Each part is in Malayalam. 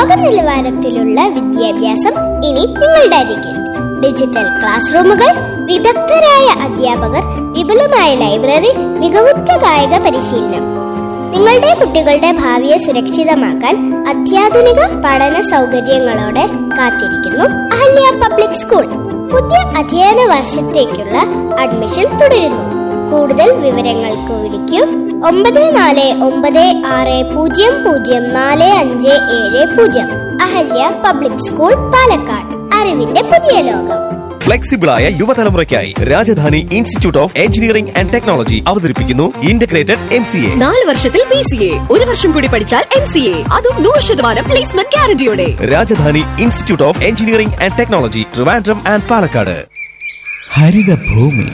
ലോക നിലവാരത്തിലുള്ള വിദ്യാഭ്യാസം ഇനി നിങ്ങളുടെ അരികിൽ ഡിജിറ്റൽ ക്ലാസ് റൂമുകൾ വിദഗ്ധരായ അധ്യാപകർ വിപുലമായ ലൈബ്രറി മികവുറ്റ കായിക പരിശീലനം നിങ്ങളുടെ കുട്ടികളുടെ ഭാവിയെ സുരക്ഷിതമാക്കാൻ അത്യാധുനിക പഠന സൗകര്യങ്ങളോടെ കാത്തിരിക്കുന്നു അഹല്യ പബ്ലിക് സ്കൂൾ പുതിയ അധ്യയന വർഷത്തേക്കുള്ള അഡ്മിഷൻ തുടരുന്നു കൂടുതൽ വിവരങ്ങൾക്ക് വിളിക്കൂ ഒമ്പത് നാല് ഒമ്പത് ആറ് പൂജ്യം പൂജ്യം നാല് അഞ്ച് ഏഴ് പൂജ്യം അഹല്യ പബ്ലിക് സ്കൂൾ പാലക്കാട് അറിവിന്റെ പുതിയ ലോകം ഫ്ലെക്സിബിളായ യുവതലമുറയ്ക്കായി Rajadhani institute of engineering and technology അവതരിപ്പിക്കുന്നു ഇന്റഗ്രേറ്റഡ് എം സി എ നാല് വർഷത്തിൽ ബി സി എ ഒരു വർഷം കൂടി പഠിച്ചാൽ എം സി എ അതും നൂറ് ശതമാനം പ്ലേസ്മെന്റ് ഗ്യാരണ്ടിയോടെ Rajadhani institute of engineering and technology Trivandrum and Palakkad Harithabhoomi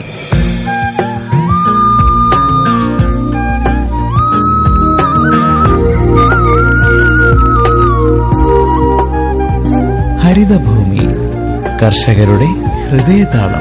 Harithabhoomi കർഷകരുടെ ഹൃദയതാളം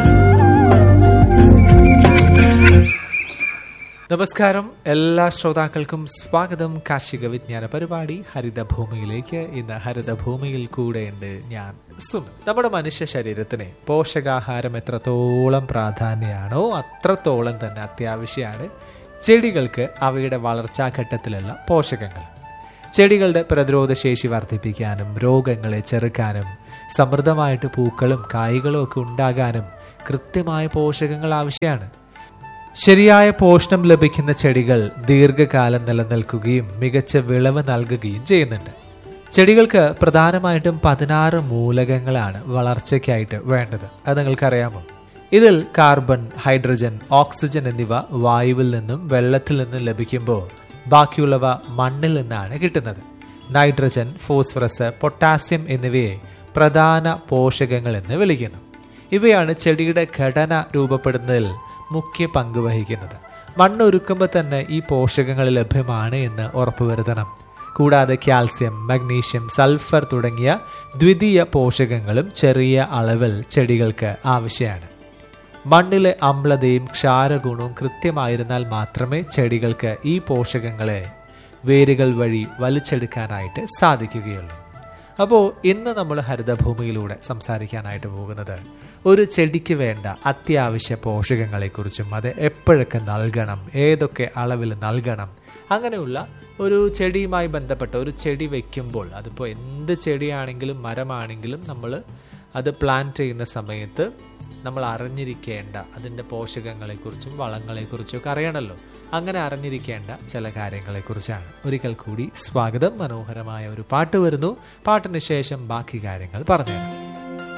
നമസ്കാരം എല്ലാ ശ്രോതാക്കൾക്കും സ്വാഗതം കാർഷിക വിജ്ഞാന പരിപാടി ഹരിതഭൂമിയിലേക്ക് ഇന്ന് ഹരിതഭൂമിയിൽ കൂടെയുണ്ട് ഞാൻ സുനിൽ നമ്മുടെ മനുഷ്യ ശരീരത്തിന് പോഷകാഹാരം എത്രത്തോളം പ്രാധാന്യമാണോ അത്രത്തോളം തന്നെ അത്യാവശ്യമാണ് ചെടികൾക്ക് അവയുടെ വളർച്ചാഘട്ടത്തിലുള്ള പോഷകങ്ങൾ ചെടികളുടെ പ്രതിരോധശേഷി വർദ്ധിപ്പിക്കാനും രോഗങ്ങളെ ചെറുക്കാനും സമൃദ്ധമായിട്ട് പൂക്കളും കായ്കളും ഒക്കെ ഉണ്ടാകാനും കൃത്യമായ പോഷകങ്ങൾ ആവശ്യമാണ് ശരിയായ പോഷണം ലഭിക്കുന്ന ചെടികൾ ദീർഘകാലം നിലനിൽക്കുകയും മികച്ച വിളവ് നൽകുകയും ചെയ്യുന്നുണ്ട് ചെടികൾക്ക് പ്രധാനമായിട്ടും പതിനാറ് മൂലകങ്ങളാണ് വളർച്ചയ്ക്കായിട്ട് വേണ്ടത് അത് നിങ്ങൾക്കറിയാമോ ഇതിൽ കാർബൺ ഹൈഡ്രജൻ ഓക്സിജൻ എന്നിവ വായുവിൽ നിന്നും വെള്ളത്തിൽ നിന്നും ലഭിക്കുമ്പോൾ ബാക്കിയുള്ളവ മണ്ണിൽ നിന്നാണ് കിട്ടുന്നത് നൈട്രജൻ ഫോസ്ഫറസ് പൊട്ടാസ്യം എന്നിവയെ പ്രധാന പോഷകങ്ങൾ എന്ന് വിളിക്കുന്നു ഇവയാണ് ചെടിയുടെ ഘടന രൂപപ്പെടുന്നതിൽ മുഖ്യ പങ്ക് വഹിക്കുന്നത് മണ്ണ് ഒരുക്കുമ്പോൾ തന്നെ ഈ പോഷകങ്ങൾ ലഭ്യമാണ് എന്ന് ഉറപ്പുവരുത്തണം കൂടാതെ കാൽസ്യം മഗ്നീഷ്യം സൾഫർ തുടങ്ങിയ ദ്വിതീയ പോഷകങ്ങളും ചെറിയ അളവിൽ ചെടികൾക്ക് ആവശ്യമാണ് മണ്ണിലെ അമ്ലതയും ക്ഷാരഗുണവും കൃത്യമായിരുന്നാൽ മാത്രമേ ചെടികൾക്ക് ഈ പോഷകങ്ങളെ വേരുകൾ വഴി വലിച്ചെടുക്കാനായിട്ട് സാധിക്കുകയുള്ളൂ അപ്പോൾ ഇന്ന് നമ്മൾ ഹരിതഭൂമിയിലൂടെ സംസാരിക്കാനായിട്ട് പോകുന്നത് ഒരു ചെടിക്ക് വേണ്ട അത്യാവശ്യ പോഷകങ്ങളെക്കുറിച്ചും അത് എപ്പോഴൊക്കെ നൽകണം ഏതൊക്കെ അളവിൽ നൽകണം അങ്ങനെയുള്ള ഒരു ചെടിയുമായി ബന്ധപ്പെട്ട ഒരു ചെടി വെക്കുമ്പോൾ അതിപ്പോൾ എന്ത് ചെടിയാണെങ്കിലും മരമാണെങ്കിലും നമ്മൾ അത് പ്ലാൻ ചെയ്യുന്ന സമയത്ത് നമ്മൾ അറിഞ്ഞിരിക്കേണ്ട അതിൻ്റെ പോഷകങ്ങളെക്കുറിച്ചും വളങ്ങളെക്കുറിച്ചും ഒക്കെ അറിയണമല്ലോ അങ്ങനെ അറിഞ്ഞിരിക്കേണ്ട ചില കാര്യങ്ങളെക്കുറിച്ചാണ് ഒരിക്കൽ കൂടി സ്വാഗതം മനോഹരമായ ഒരു പാട്ട് വരുന്നു പാട്ടിന് ശേഷം ബാക്കി കാര്യങ്ങൾ പറഞ്ഞുതരാം